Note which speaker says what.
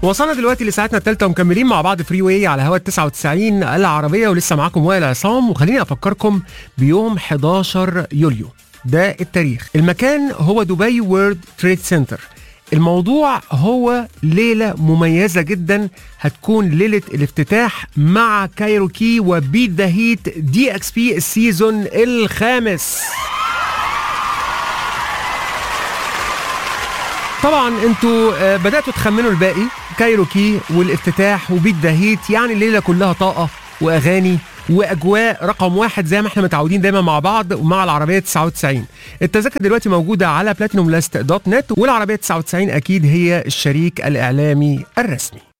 Speaker 1: وصلنا دلوقتي لساعتنا الثالثة ومكملين مع بعض فري واي على هوا 99 العربية ولسه معاكم وائل عصام وخليني أفكركم بيوم 11 يوليو ده التاريخ المكان هو دبي وورد تريد سنتر الموضوع هو ليلة مميزة جدا هتكون ليلة الافتتاح مع كايروكي وبيت ذا هيت دي اكس بي السيزون الخامس طبعا انتوا آه، بداتوا تخمنوا الباقي كايروكي والافتتاح وبيت ذا هيت يعني الليله كلها طاقه واغاني واجواء رقم واحد زي ما احنا متعودين دايما مع بعض ومع العربيه 99 التذاكر دلوقتي موجوده على بلاتينوم لاست دوت نت والعربيه 99 اكيد هي الشريك الاعلامي الرسمي